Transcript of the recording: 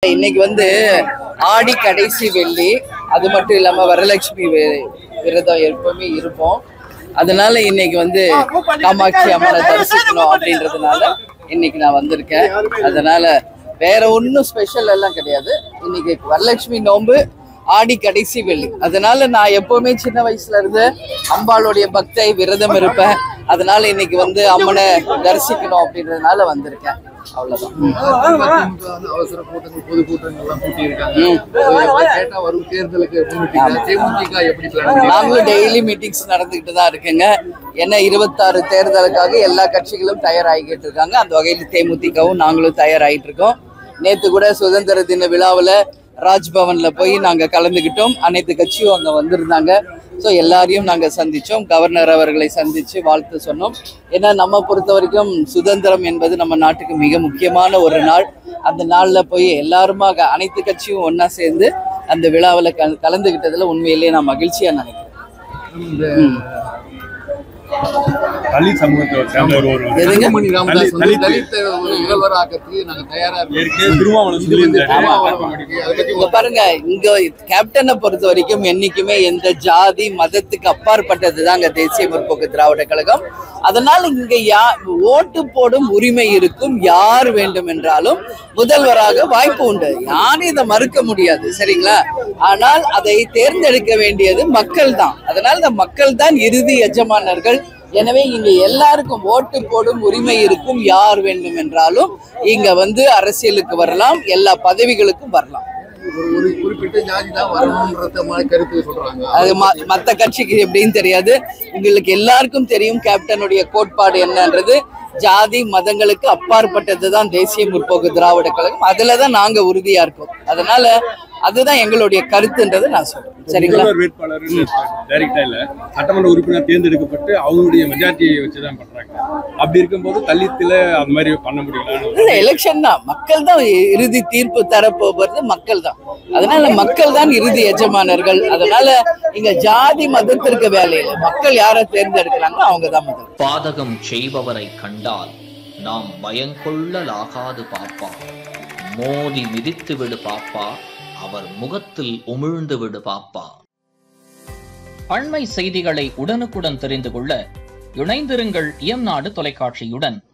இன்னைக்கு வந்து ஆடி கடைசி வெள்ளி அது மட்டும் இல்லாம வரலட்சுமி வி- விரதம் எப்பவுமே இருப்போம் அதனால இன்னைக்கு வந்து காமாட்சி அம்மனை தரிசிக்கணும் அப்படின்றதுனால இன்னைக்கு நான் வந்திருக்கேன் அதனால வேற ஒன்றும் ஸ்பெஷல் எல்லாம் கிடையாது இன்னைக்கு வரலட்சுமி நோன்பு ஆடி கடைசி வெள்ளி அதனால நான் எப்பவுமே சின்ன வயசுல இருந்து அம்பாளுடைய பக்தை விரதம் இருப்பேன் அதனால இன்னைக்கு வந்து அம்மனை தரிசிக்கணும் அப்படின்றதுனால வந்திருக்கேன் அவ்வளவுதான் அதிமுக வந்து அவசர கூட்டங்கள் பொது கூட்டங்கள் எல்லாம் கூட்டி இருக்காங்க கேட்டா வரும் தேர்தலுக்கு முன்னிட்டு தேமுதிக எப்படி பிளான் நாங்களும் டெய்லி மீட்டிங்ஸ் நடந்துகிட்டு தான் இருக்குங்க ஏன்னா இருபத்தாறு தேர்தலுக்காக எல்லா கட்சிகளும் தயாராகிட்டு இருக்காங்க அந்த வகையில் தேமுதிகவும் நாங்களும் தயாராகிட்டு இருக்கோம் நேத்து கூட சுதந்திர தின விழாவில் ராஜ்பவன்ல போய் நாங்க கலந்துக்கிட்டோம் அனைத்து கட்சியும் அங்க வந்திருந்தாங்க ஸோ எல்லாரையும் நாங்க சந்திச்சோம் கவர்னர் அவர்களை சந்திச்சு வாழ்த்து சொன்னோம் ஏன்னா நம்ம பொறுத்த வரைக்கும் சுதந்திரம் என்பது நம்ம நாட்டுக்கு மிக முக்கியமான ஒரு நாள் அந்த நாள்ல போய் எல்லாருமாக அனைத்து கட்சியும் ஒண்ணா சேர்ந்து அந்த விழாவில் கல கலந்துக்கிட்டதுல உண்மையிலேயே நான் மகிழ்ச்சியா நினைக்கிறேன் இந்த தலித் சமூகத்தை சேர்ந்த ஒரு ஒரு எதுங்க? தங்கமணி ராமதாஸ் வந்து தலித் தலித் ஒரு முதல்வர் ஆக்கத்துக்கு நாங்க தயாரா இருக்கோம் ஏற்கனவே திருமாவளவன் இது வந்து சொல்லியிருந்தாரு. திருமாவளவன் அதை பத்தி இங்க பாருங்க இங்க கேப்டனை பொறுத்த வரைக்கும் என்னைக்குமே எந்த ஜாதி மதத்துக்கு அப்பாற்பட்டது தாங்க தேசிய முற்போக்கு திராவிட கழகம் அதனால இங்க யா ஓட்டு போடும் உரிமை இருக்கும் யார் வேண்டும் என்றாலும் முதல்வராக வாய்ப்பு உண்டு யாரும் இதை மறுக்க முடியாது சரிங்களா ஆனால் அதை தேர்ந்தெடுக்க வேண்டியது மக்கள் தான் அதனால இந்த மக்கள் தான் இறுதி எஜமானர்கள் எனவே இங்க எல்லாருக்கும் ஓட்டு போடும் உரிமை இருக்கும் யார் வேண்டும் என்றாலும் இங்க வந்து அரசியலுக்கு வரலாம் எல்லா பதவிகளுக்கும் வரலாம் ஒரு ஒரு குறிப்பிட்ட ஜாதி தான் வரணும்ன்றத மாதிரி கருத்து சொல்றாங்க அது ம- மத்த கட்சிக்கு எப்படின்னு தெரியாது உங்களுக்கு எல்லாருக்கும் தெரியும் கேப்டனுடைய கோட்பாடு என்னன்றது ஜாதி மதங்களுக்கு அப்பாற்பட்டது தான் தேசிய முற்போக்கு திராவிட கழகம் அதுல தான் நாங்க உறுதியா இருக்கோம் அதனால அதுதான் எங்களுடைய கருத்துன்றது நான் சொல்றேன் சரிங்களா முதல்வர் வேட்பாளர் டைரக்டா இல்ல சட்டமன்ற உறுப்பினர் தேர்ந்தெடுக்கப்பட்டு அவங்களுடைய மெஜாரிட்டியை வச்சுதான் பண்றாங்க அப்படி இருக்கும்போது தலித்துல அந்த மாதிரி பண்ண முடியல இல்ல எலெக்ஷன் தான் மக்கள் தான் இறுதி தீர்ப்பு தரப்போவது மக்கள் தான் அதனால மக்கள் தான் இறுதி எஜமானர்கள் அதனால இங்க ஜாதி மதத்திற்கு வேலையில மக்கள் யாரை தேர்ந்தெடுக்கிறாங்களோ அவங்க தான் முதல் பாதகம் செய்பவரை கண்டால் நாம் பயங்கொள்ளலாகாது பாப்பா மோதி மிதித்து விடு பாப்பா அவர் முகத்தில் உமிழ்ந்து விடு பாப்பா அண்மை செய்திகளை உடனுக்குடன் தெரிந்து கொள்ள இணைந்திருங்கள் இயம்நாடு தொலைக்காட்சியுடன்